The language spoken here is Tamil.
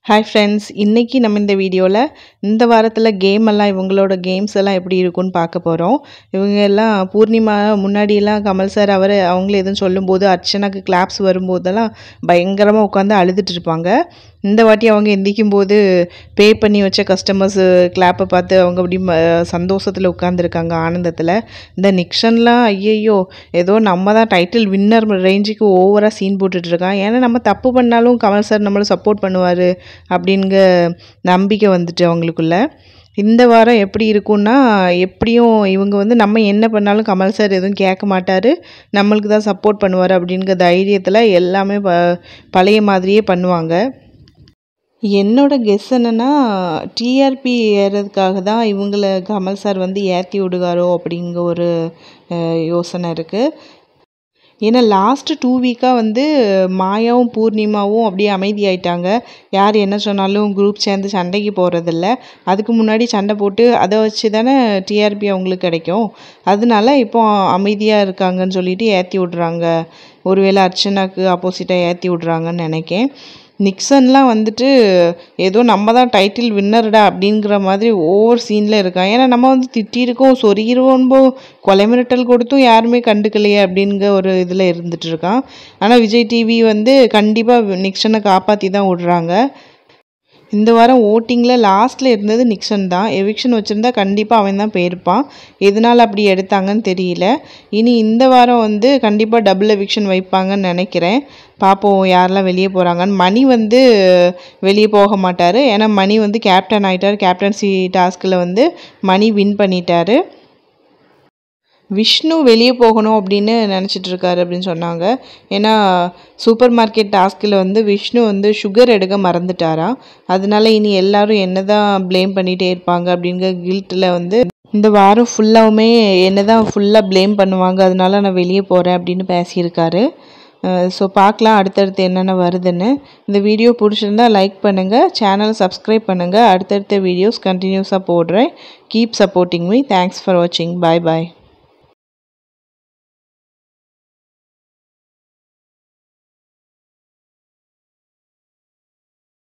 ஹாய் ஃப்ரெண்ட்ஸ் இன்றைக்கி நம்ம இந்த வீடியோவில் இந்த வாரத்தில் கேம் எல்லாம் இவங்களோட கேம்ஸ் எல்லாம் எப்படி இருக்குன்னு பார்க்க போகிறோம் இவங்க எல்லாம் பூர்ணிமா முன்னாடியெல்லாம் கமல் சார் அவர் அவங்கள எதுவும் சொல்லும்போது அர்ச்சனாக்கு கிளாப்ஸ் வரும்போதெல்லாம் பயங்கரமாக உட்காந்து அழுதுட்டு இருப்பாங்க இந்த வாட்டி அவங்க எந்திக்கும் போது பே பண்ணி வச்ச கஸ்டமர்ஸ் கிளாப்பை பார்த்து அவங்க அப்படி சந்தோஷத்தில் உட்காந்துருக்காங்க ஆனந்தத்தில் இந்த நிக்ஷன்லாம் ஐயையோ ஏதோ நம்ம தான் டைட்டில் வின்னர் ரேஞ்சுக்கு ஓவராக சீன் போட்டுட்ருக்கான் ஏன்னா நம்ம தப்பு பண்ணாலும் கமல் சார் நம்மளை சப்போர்ட் பண்ணுவார் அப்படிங்க நம்பிக்கை வந்துட்டு அவங்களுக்குள்ள இந்த வாரம் எப்படி இருக்கும்னா எப்படியும் இவங்க வந்து நம்ம என்ன பண்ணாலும் கமல் சார் எதுவும் கேட்க மாட்டார் நம்மளுக்கு தான் சப்போர்ட் பண்ணுவார் அப்படிங்கிற தைரியத்தில் எல்லாமே ப பழைய மாதிரியே பண்ணுவாங்க என்னோட கெஸ் என்னென்னா டிஆர்பி ஏறதுக்காக தான் இவங்கள கமல் சார் வந்து ஏற்றி விடுகாரோ அப்படிங்கிற ஒரு அஹ், யோசனை இருக்குது ஏன்னா லாஸ்ட்டு டூ வீக்காக வந்து மாயாவும் பூர்ணிமாவும் அப்படியே அமைதியாயிட்டாங்க யார் என்ன சொன்னாலும் குரூப் சேர்ந்து சண்டைக்கு போகிறதில்ல அதுக்கு முன்னாடி சண்டை போட்டு அதை வச்சு தானே டிஆர்பி அவங்களுக்கு கிடைக்கும் அதனால இப்போ அமைதியாக இருக்காங்கன்னு சொல்லிட்டு ஏற்றி விட்றாங்க ஒருவேளை அர்ச்சனாக்கு ஆப்போசிட்டாக ஏற்றி விட்றாங்கன்னு நினைக்கேன் நிக்சன்லாம் வந்துட்டு ஏதோ நம்ம தான் டைட்டில் வின்னர்டா அப்படிங்கிற மாதிரி ஓவர் சீனில் இருக்கான் ஏன்னா நம்ம வந்து திட்டிருக்கோம் சொருகிருவோன்போ கொலை மிரட்டல் கொடுத்தும் யாருமே கண்டுக்கலையே அப்படிங்கிற ஒரு இதில் இருந்துட்டு இருக்கான் ஆனால் விஜய் டிவி வந்து கண்டிப்பாக நிக்சனை காப்பாற்றி தான் விடுறாங்க இந்த வாரம் ஓட்டிங்கில் லாஸ்ட்டில் இருந்தது நிக்சன் தான் எவிக்ஷன் வச்சுருந்தா கண்டிப்பாக அவன் தான் போயிருப்பான் எதனால் அப்படி எடுத்தாங்கன்னு தெரியல இனி இந்த வாரம் வந்து கண்டிப்பாக டபுள் எவிக்ஷன் வைப்பாங்கன்னு நினைக்கிறேன் பார்ப்போம் யாரெல்லாம் வெளியே போகிறாங்கன்னு மணி வந்து வெளியே போக மாட்டார் ஏன்னா மணி வந்து கேப்டன் ஆகிட்டார் கேப்டன்சி டாஸ்கில் வந்து மணி வின் பண்ணிட்டாரு விஷ்ணு வெளியே போகணும் அப்படின்னு நினச்சிட்டு இருக்காரு அப்படின்னு சொன்னாங்க ஏன்னா சூப்பர் மார்க்கெட் டாஸ்கில் வந்து விஷ்ணு வந்து சுகர் எடுக்க மறந்துட்டாராம் அதனால இனி எல்லாரும் என்ன தான் ப்ளேம் பண்ணிகிட்டே இருப்பாங்க அப்படிங்கிற கில்ட்டில் வந்து இந்த வாரம் ஃபுல்லாகவுமே என்ன தான் ஃபுல்லாக ப்ளேம் பண்ணுவாங்க அதனால நான் வெளியே போகிறேன் அப்படின்னு பேசியிருக்காரு ஸோ பார்க்கலாம் அடுத்தடுத்து என்னென்ன வருதுன்னு இந்த வீடியோ பிடிச்சிருந்தா லைக் பண்ணுங்கள் சேனலை சப்ஸ்கிரைப் பண்ணுங்கள் அடுத்தடுத்த வீடியோஸ் கண்டினியூஸாக போடுறேன் keep supporting me thanks for வாட்சிங் பாய் பாய்